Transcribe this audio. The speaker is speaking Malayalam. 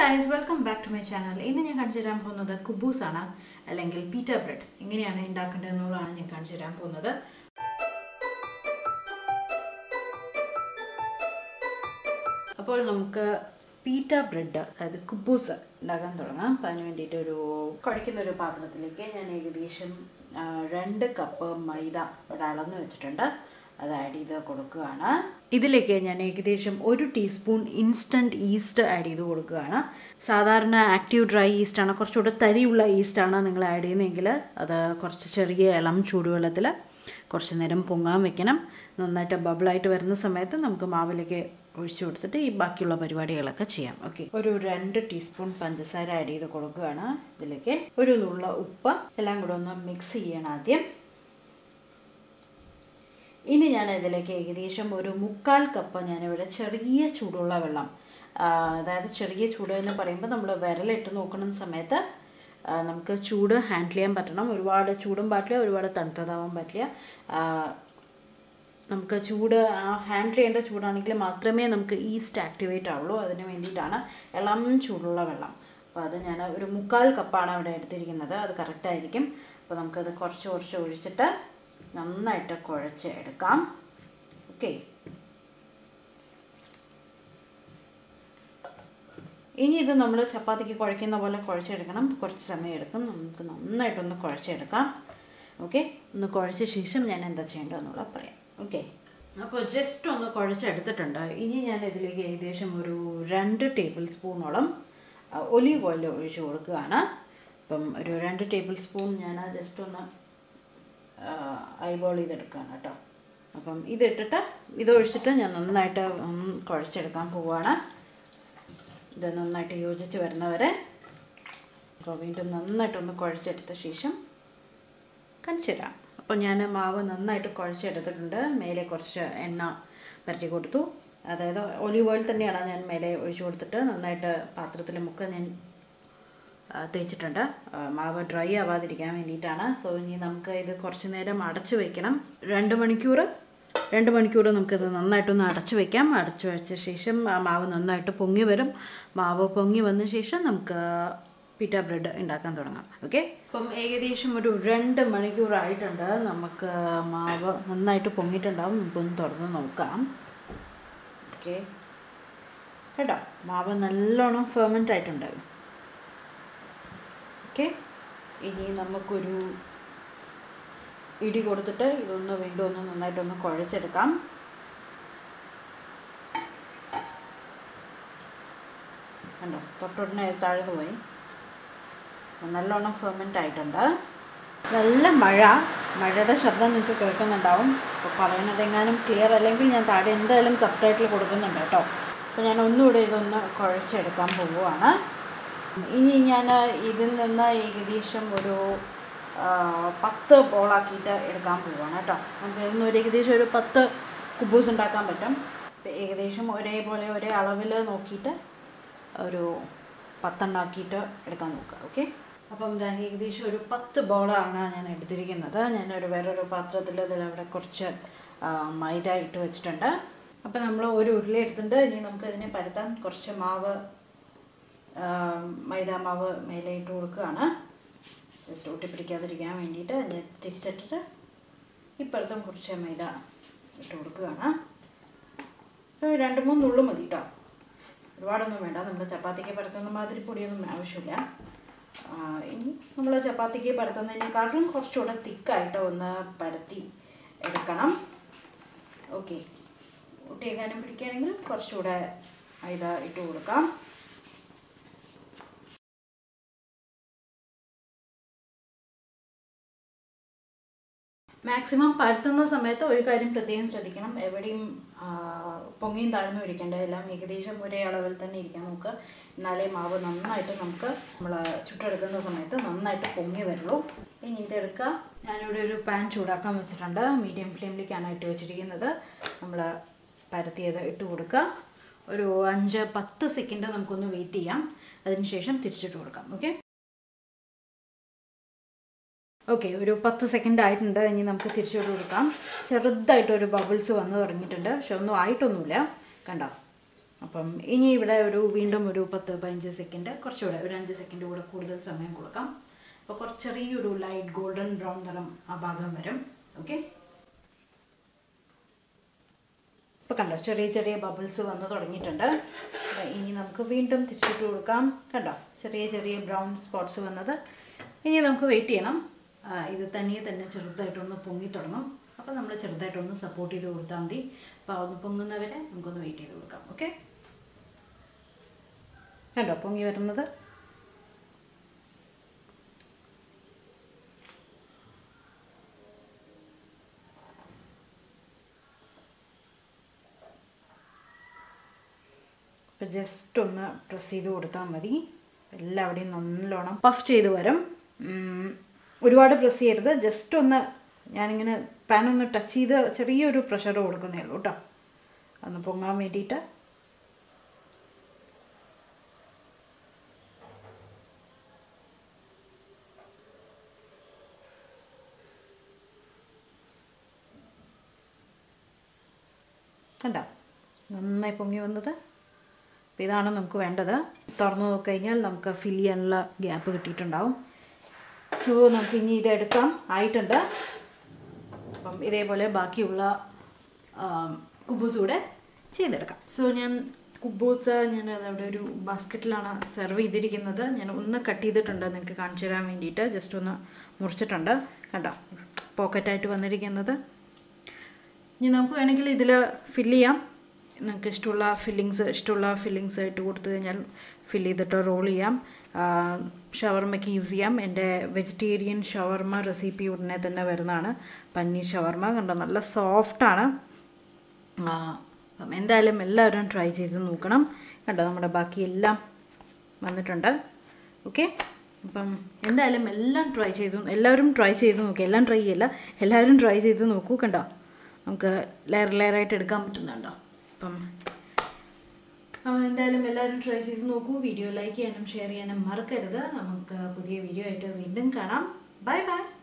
guys welcome back to my channel ഇന്ന് ഞാൻ കാണിച്ചു തരാൻ പോകുന്നത് കുബൂസ് ആണ് അല്ലെങ്കിൽ പീറ്റ ബ്രെഡ് എങ്ങനെയാണ് ഉണ്ടാക്കേണ്ടത് എന്നുള്ളതാണ് ഞാൻ കാണിച്ചു തരാൻ പോകുന്നത് അപ്പോൾ നമുക്ക് പീറ്റ ബ്രെഡ് അതായത് കുബൂസ് ഉണ്ടാക്കാൻ തുടങ്ങാം അപ്പം അതിന് വേണ്ടിയിട്ട് ഒരു കുഴയ്ക്കുന്ന ഒരു പാത്രത്തിലേക്ക് ഞാൻ ഏകദേശം ആ, രണ്ട് കപ്പ് മൈദ ഇവിടെ അളന്ന് വെച്ചിട്ടുണ്ട് അത് ആഡ് ചെയ്ത് കൊടുക്കുകയാണ് ഇതിലേക്ക് ഞാൻ ഏകദേശം ഒരു ടീസ്പൂൺ ഇൻസ്റ്റൻറ്റ് ഈസ്റ്റ് ആഡ് ചെയ്ത് കൊടുക്കുകയാണ് സാധാരണ ആക്റ്റീവ് ഡ്രൈ ഈസ്റ്റ് ആണ് കുറച്ചുകൂടെ തരിയുള്ള ഈസ്റ്റ് ആണ് നിങ്ങൾ ആഡ് ചെയ്യുന്നതെങ്കിൽ അത് കുറച്ച് ചെറിയ ഇളം ചൂടുവെള്ളത്തിൽ കുറച്ച് നേരം പൊങ്ങാൻ വെക്കണം നന്നായിട്ട് ബബിളായിട്ട് വരുന്ന സമയത്ത് നമുക്ക് മാവിലേക്ക് ഒഴിച്ചു കൊടുത്തിട്ട് ഈ ബാക്കിയുള്ള പരിപാടികളൊക്കെ ചെയ്യാം ഓക്കെ ഒരു രണ്ട് ടീസ്പൂൺ പഞ്ചസാര ആഡ് ചെയ്ത് കൊടുക്കുകയാണ് ഇതിലേക്ക് ഒരു നുള്ള ഉപ്പ് എല്ലാം കൂടെ ഒന്ന് മിക്സ് ചെയ്യണം ആദ്യം ഇനി ഞാൻ ഇതിലേക്ക് ഏകദേശം ഒരു മുക്കാൽ കപ്പ് ഞാനിവിടെ ചെറിയ ചൂടുള്ള വെള്ളം ആ, അതായത് ചെറിയ ചൂട് എന്ന് പറയുമ്പോൾ നമ്മൾ വിരലിട്ട് നോക്കുന്ന സമയത്ത് ആ, നമുക്ക് ചൂട് ഹാൻഡിൽ ചെയ്യാൻ പറ്റണം ഒരുപാട് ചൂടും പാടില്ല ഒരുപാട് തണുത്തതാവാൻ പറ്റില്ല ആ, നമുക്ക് ചൂട് ഹാൻഡിൽ ചെയ്യേണ്ട ചൂടാണെങ്കിൽ മാത്രമേ നമുക്ക് ഈസ്റ്റ് ആക്ടിവേറ്റ് ആവുള്ളൂ അതിന് വേണ്ടിയിട്ടാണ് ഇളം ചൂടുള്ള വെള്ളം അപ്പോൾ അത് ഞാൻ ഒരു മുക്കാൽ കപ്പാണ് അവിടെ എടുത്തിരിക്കുന്നത് അത് കറക്റ്റായിരിക്കും അപ്പോൾ നമുക്കത് കുറച്ച് കുറച്ച് ഒഴിച്ചിട്ട് നന്നായിട്ട് കുഴച്ച് എടുക്കാം ഓക്കെ ഇനി ഇത് നമ്മൾ ചപ്പാത്തിക്ക് കുഴയ്ക്കുന്ന പോലെ കുഴച്ചെടുക്കണം കുറച്ച് സമയം എടുക്കും നമുക്ക് നന്നായിട്ടൊന്ന് കുഴച്ചെടുക്കാം ഓക്കെ ഒന്ന് കുഴച്ച ശേഷം ഞാൻ എന്താ ചെയ്യേണ്ടതെന്നുള്ള പറയാം ഓക്കെ അപ്പോൾ ജസ്റ്റ് ഒന്ന് കുഴച്ചെടുത്തിട്ടുണ്ട് ഇനി ഞാൻ ഇതിലേക്ക് ഏകദേശം ഒരു രണ്ട് ടേബിൾ സ്പൂണോളം ഒലീവ് ഓയിൽ ഒഴിച്ച് കൊടുക്കുകയാണ് അപ്പം ഒരു രണ്ട് ടേബിൾ സ്പൂൺ ഞാൻ ജസ്റ്റ് ഒന്ന് ഐബോൾ ചെയ്തെടുക്കുകയാണ് കേട്ടോ അപ്പം ഇതിട്ടിട്ട് ഇത് ഒഴിച്ചിട്ട് ഞാൻ നന്നായിട്ട് ഒന്ന് കുഴച്ചെടുക്കാൻ പോവുകയാണ് ഇത് നന്നായിട്ട് യോജിച്ച് വരുന്നവരെ അപ്പോൾ വീണ്ടും നന്നായിട്ടൊന്ന് കുഴച്ചെടുത്ത ശേഷം കാണിച്ചു തരാം അപ്പോൾ ഞാൻ മാവ് നന്നായിട്ട് കുഴച്ചെടുത്തിട്ടുണ്ട് മേലെ കുറച്ച് എണ്ണ പരട്ടി കൊടുത്തു അതായത് ഒലിവ് ഓയിൽ തന്നെയാണ് ഞാൻ മേലെ ഒഴിച്ചു കൊടുത്തിട്ട് നന്നായിട്ട് പാത്രത്തിൽ മുക്ക ഞാൻ ആ, തേച്ചിട്ടുണ്ട് ആ, മാവ് ഡ്രൈ ആവാതിരിക്കാൻ വേണ്ടിയിട്ടാണ് സോ ഇനി നമുക്ക് ഇത് കുറച്ച് നേരം അടച്ചു വെക്കണം രണ്ട് മണിക്കൂർ രണ്ട് മണിക്കൂർ നമുക്കിത് നന്നായിട്ടൊന്ന് അടച്ചു വെക്കാം അടച്ചു വെച്ച ശേഷം ആ മാവ് നന്നായിട്ട് പൊങ്ങി വരും മാവ് പൊങ്ങി വന്ന ശേഷം നമുക്ക് പിറ്റ ബ്രെഡ് ഉണ്ടാക്കാൻ തുടങ്ങാം ഓക്കെ അപ്പം ഏകദേശം ഒരു രണ്ട് മണിക്കൂറായിട്ടുണ്ട് നമുക്ക് മാവ് നന്നായിട്ട് പൊങ്ങിയിട്ടുണ്ടാവും നമുക്കൊന്ന് തുറന്ന് നോക്കാം ഓക്കെ കേട്ടോ മാവ് നല്ലോണം ഫെർമെൻ്റ് ആയിട്ടുണ്ടാവും ഓക്കെ ഇനി നമുക്കൊരു ഇടി കൊടുത്തിട്ട് ഇതൊന്ന് വീണ്ടും ഒന്ന് നന്നായിട്ടൊന്ന് കുഴച്ചെടുക്കാം കണ്ടോ തൊട്ടുടനെ താഴ്ന്നു പോയി നല്ലോണം ഫെർമെൻ്റ് ആയിട്ടുണ്ട് നല്ല മഴ മഴയുടെ ശബ്ദം നിങ്ങൾക്ക് കേൾക്കുന്നുണ്ടാവും അപ്പോൾ പറയണതെങ്ങാനും ക്ലിയർ അല്ലെങ്കിൽ ഞാൻ താഴെ എന്തായാലും സബ് ടൈറ്റിൽ കൊടുക്കുന്നുണ്ട് കേട്ടോ അപ്പോൾ ഞാൻ ഒന്നുകൂടെ ഇതൊന്ന് കുഴച്ചെടുക്കാൻ പോവുകയാണ് ഇനി ഞാൻ ഇതിൽ നിന്ന് ഏകദേശം ഒരു ആ, പത്ത് ബോളാക്കിയിട്ട് എടുക്കാൻ പോവുകയാണ് കേട്ടോ നമുക്ക് ഇതിൽ നിന്ന് ഒരു ഏകദേശം ഒരു പത്ത് കുബൂസ് ഉണ്ടാക്കാൻ പറ്റും ഇപ്പം ഏകദേശം ഒരേപോലെ ഒരേ അളവിൽ നോക്കിയിട്ട് ഒരു പത്തെണ്ണം ആക്കിയിട്ട് എടുക്കാൻ നോക്കുക ഓക്കെ അപ്പം ഇതാ ഏകദേശം ഒരു പത്ത് ബോളാണ് ഞാൻ എടുത്തിരിക്കുന്നത് ഞാനൊരു വേറൊരു പാത്രത്തിൽ ഇതിൽ അവിടെ കുറച്ച് ആ, മൈദ ഇട്ട് വെച്ചിട്ടുണ്ട് അപ്പം നമ്മൾ ഒരു ഉരുളി എടുത്തിട്ടുണ്ട് ഇനി നമുക്ക് ഇതിനെ പരത്താൻ കുറച്ച് മാവ് മൈദ മാവ് മേലെ ഇട്ട് കൊടുക്കുകയാണ് ജസ്റ്റ് ഒട്ടിപ്പിടിക്കാതിരിക്കാൻ വേണ്ടിയിട്ട് അതിനെ തിരിച്ചിട്ടിട്ട് ഇപ്പുറത്തും കുറച്ച് മൈദ ഇട്ട് കൊടുക്കുകയാണ് ഒരു രണ്ട് മൂന്ന് നുള്ളു മതി കേട്ടോ ഒരുപാടൊന്നും വേണ്ട നമ്മൾ ചപ്പാത്തിക്ക് പരത്തുന്ന മാതിരി പൊടിയൊന്നും ആവശ്യമില്ല ആ, ഇനി നമ്മൾ ചപ്പാത്തിക്ക് പരത്തുന്നതിനേക്കാട്ടിലും കുറച്ചുകൂടെ തിക്കായിട്ട് ഒന്ന് പരത്തി എടുക്കണം ഓക്കെ ഒട്ടിയേക്കാനും പിടിക്കുകയാണെങ്കിൽ കുറച്ചുകൂടെ മൈദ ഇട്ട് കൊടുക്കാം മാക്സിമം പരത്തുന്ന സമയത്ത് ഒരു കാര്യം പ്രത്യേകം ശ്രദ്ധിക്കണം എവിടെയും ആ, പൊങ്ങിയും താഴ്ന്നു ഇരിക്കേണ്ട എല്ലാം ഏകദേശം ഒരേ അളവിൽ തന്നെ ഇരിക്കാൻ നോക്കുക എന്നാലേ മാവ് നന്നായിട്ട് നമുക്ക് നമ്മൾ ചുട്ടെടുക്കുന്ന സമയത്ത് നന്നായിട്ട് പൊങ്ങി വരുള്ളൂ ഇനി ഇതെടുക്കുക ഞാനിവിടെ ഒരു പാൻ ചൂടാക്കാൻ വെച്ചിട്ടുണ്ട് മീഡിയം ഫ്ലെയിമിലേക്കാണ് ഇട്ട് വെച്ചിരിക്കുന്നത് നമ്മൾ പരത്തിയത് ഇട്ട് കൊടുക്കുക ഒരു അഞ്ച് പത്ത് സെക്കൻഡ് നമുക്കൊന്ന് വെയിറ്റ് ചെയ്യാം അതിനുശേഷം തിരിച്ചിട്ട് കൊടുക്കാം ഓക്കെ ഓക്കെ ഒരു പത്ത് സെക്കൻഡ് ആയിട്ടുണ്ട് ഇനി നമുക്ക് തിരിച്ചുവിട്ട് കൊടുക്കാം ചെറുതായിട്ടൊരു ബബിൾസ് വന്ന് തുടങ്ങിയിട്ടുണ്ട് പക്ഷെ ഒന്നും ആയിട്ടൊന്നുമില്ല കണ്ടോ അപ്പം ഇനി ഇവിടെ ഒരു വീണ്ടും ഒരു പത്ത് പതിനഞ്ച് സെക്കൻഡ് കുറച്ചുകൂടെ ഒരു അഞ്ച് സെക്കൻഡ് കൂടെ കൂടുതൽ സമയം കൊടുക്കാം അപ്പോൾ കുറച്ച് ചെറിയൊരു ലൈറ്റ് ഗോൾഡൻ ബ്രൗൺ നിറം ആ ഭാഗം വരും ഓക്കെ ഇപ്പോൾ കണ്ടോ ചെറിയ ചെറിയ ബബിൾസ് വന്ന് തുടങ്ങിയിട്ടുണ്ട് ദാ ഇനി നമുക്ക് വീണ്ടും തിരിച്ചിട്ട് കൊടുക്കാം കണ്ടോ ചെറിയ ചെറിയ ബ്രൗൺ സ്പോട്ട്സ് വന്നത് ഇനി നമുക്ക് വെയിറ്റ് ചെയ്യണം ആ, ഇത് തനിയെ തന്നെ ചെറുതായിട്ടൊന്ന് പൊങ്ങി തുടങ്ങും അപ്പോൾ നമ്മൾ ചെറുതായിട്ടൊന്ന് സപ്പോർട്ട് ചെയ്ത് കൊടുത്താൽ മതി അപ്പോൾ ഒന്ന് പൊങ്ങുന്നവരെ നമുക്കൊന്ന് വെയിറ്റ് ചെയ്ത് കൊടുക്കാം ഓക്കെ കണ്ടോ പൊങ്ങി വരുന്നത് ഇപ്പം ജസ്റ്റ് ഒന്ന് പ്രസ് ചെയ്ത് കൊടുത്താൽ മതി എല്ലാവിടെയും നല്ലോണം പഫ് ചെയ്ത് വരും ഉം, ഒരുപാട് പ്രസ് ചെയ്യരുത് ജസ്റ്റ് ഒന്ന് ഞാനിങ്ങനെ പാൻ ഒന്ന് ടച്ച് ചെയ്ത് ചെറിയൊരു പ്രഷർ കൊടുക്കുന്നേ ഉള്ളൂ കേട്ടോ ഒന്ന് പൊങ്ങാൻ വേണ്ടിയിട്ട് കണ്ടോ നന്നായി പൊങ്ങി വന്നത് അപ്പോൾ ഇതാണ് നമുക്ക് വേണ്ടത് തുറന്നു നോക്കിക്കഴിഞ്ഞാൽ നമുക്ക് ഫിൽ ചെയ്യാനുള്ള ഗ്യാപ്പ് കിട്ടിയിട്ടുണ്ടാവും സോ നമുക്ക് ഇനി ഇത് എടുക്കാം ആയിട്ടുണ്ട് അപ്പം ഇതേപോലെ ബാക്കിയുള്ള കുബൂസ് കൂടെ ചെയ്തെടുക്കാം സോ ഞാൻ കുബൂസ് ഞാൻ അതവിടെ ഒരു ബാസ്ക്കറ്റിലാണ് സെർവ് ചെയ്തിരിക്കുന്നത് ഞാൻ ഒന്ന് കട്ട് ചെയ്തിട്ടുണ്ട് നിങ്ങൾക്ക് കാണിച്ചു തരാൻ വേണ്ടിയിട്ട് ജസ്റ്റ് ഒന്ന് മുറിച്ചിട്ടുണ്ട് കണ്ടോ പോക്കറ്റായിട്ട് വന്നിരിക്കുന്നത് ഇനി നമുക്ക് വേണമെങ്കിൽ ഇതിൽ ഫില്ല് ചെയ്യാം നിങ്ങൾക്ക് ഇഷ്ടമുള്ള ഫില്ലിങ്സ് ഇഷ്ടമുള്ള ഫില്ലിങ്സ് ഇട്ട് കൊടുത്തു കഴിഞ്ഞാൽ ഫില്ല് ചെയ്തിട്ട് റോൾ ചെയ്യാം ഷവർമ്മയ്ക്ക് യൂസ് ചെയ്യാം എൻ്റെ വെജിറ്റേറിയൻ ഷവർമ്മ റെസിപ്പി ഉടനെ തന്നെ വരുന്നതാണ് പന്നീർ ഷവർമ്മ കണ്ടോ നല്ല സോഫ്റ്റാണ് അപ്പം എന്തായാലും എല്ലാവരും ട്രൈ ചെയ്ത് നോക്കണം കണ്ടോ നമ്മുടെ ബാക്കി എല്ലാം വന്നിട്ടുണ്ട് ഓക്കെ അപ്പം എന്തായാലും എല്ലാം ട്രൈ ചെയ്തു എല്ലാവരും ട്രൈ ചെയ്ത് നോക്കുക എല്ലാം ട്രൈ ചെയ്യില്ല എല്ലാവരും ട്രൈ ചെയ്ത് നോക്കൂ കണ്ടോ നമുക്ക് ലെയർ ലെയറായിട്ട് എടുക്കാൻ പറ്റുന്നുണ്ടോ അപ്പം ആ, എന്തായാലും എല്ലാവരും ട്രൈ ചെയ്ത് നോക്കൂ വീഡിയോ ലൈക്ക് ചെയ്യാനും ഷെയർ ചെയ്യാനും മറക്കരുത് നമുക്ക് പുതിയ വീഡിയോ ആയിട്ട് വീണ്ടും കാണാം ബൈ ബൈ